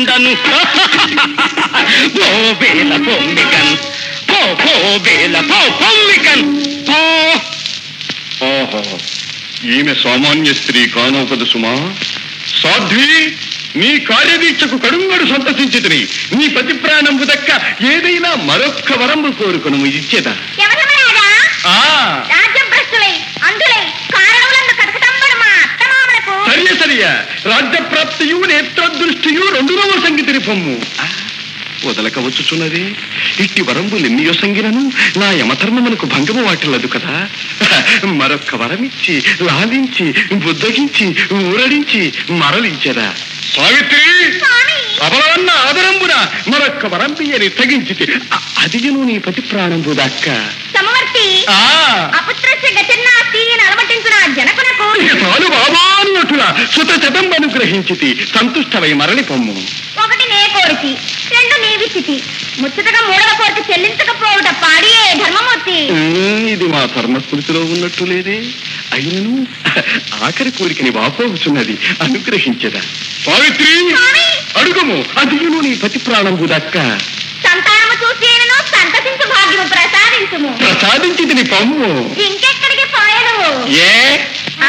ఉండను పోవేల పొమ్మికన్ పో పోవేల పో పొమ్మికన్ పో ఓహో ఈమె సామాన్య స్త్రీ కానోపదు సుమా సాధ్వి నీ కార్యదీక్షకు కడుంగడు సంతసించితిని నీ పతి ప్రాణంబు దక్క ఏదైనా మరొక్క వరంబు కోరుకును ఇచ్చేదా యమధర్మరాజా ఆ రాజ్యభ్రష్టులై అందులై కారణములందు కటకటంబడు మా అత్తమామలకు సరియ సరియ రాజ్య ప్రాప్తియు నేత్రదృష్టియు రెండునవ సంగీతిని పొమ్ము ఆ, వదలక వచ్చుచున్నది ఇట్టి వరంబులెన్నియో సంగినను నా యమధర్మమునకు భంగము వాటిల్లదు కదా మరొక్క వరమిచ్చి లాలించి బుద్ధగించి ఊరడించి మరలించెదా సావిత్రి స్వామి అబలవన్న ఆదరంబున మరొక్క వరంపియని తగించితే అదిగను నీ పతి ప్రాణంబు దక్క సమవర్తి ఆ అపుత్రస్య గతిర్నాస్తి అని అలమటించిన జనకునకు ఇక చాలు బాబా అన్నట్టుగా సుత శతం అనుగ్రహించితి సంతుష్టమై మరలి పొమ్ము ఒకటి నే కోరితి రెండు నీవిచ్చితి ముచ్చటగా మూడవ కోరిక చెల్లించకపోవుట పాడియే ధర్మమూర్తి ఉమ్, ఇది మా ధర్మస్మృతిలో ఉన్నట్టు లేదే అయినను ఆఖరి కోరికని వాపోవచ్చున్నది అనుగ్రహించదా సావిత్రి స్వామి అడుగుము అదియును నీ పతి ప్రాణంబు దక్క సంతానము చూసేనను సంతసించు భాగ్యము ప్రసాదించుము ప్రసాదించితిని పొమ్ము ఇంకెక్కడికి పోయను ఏ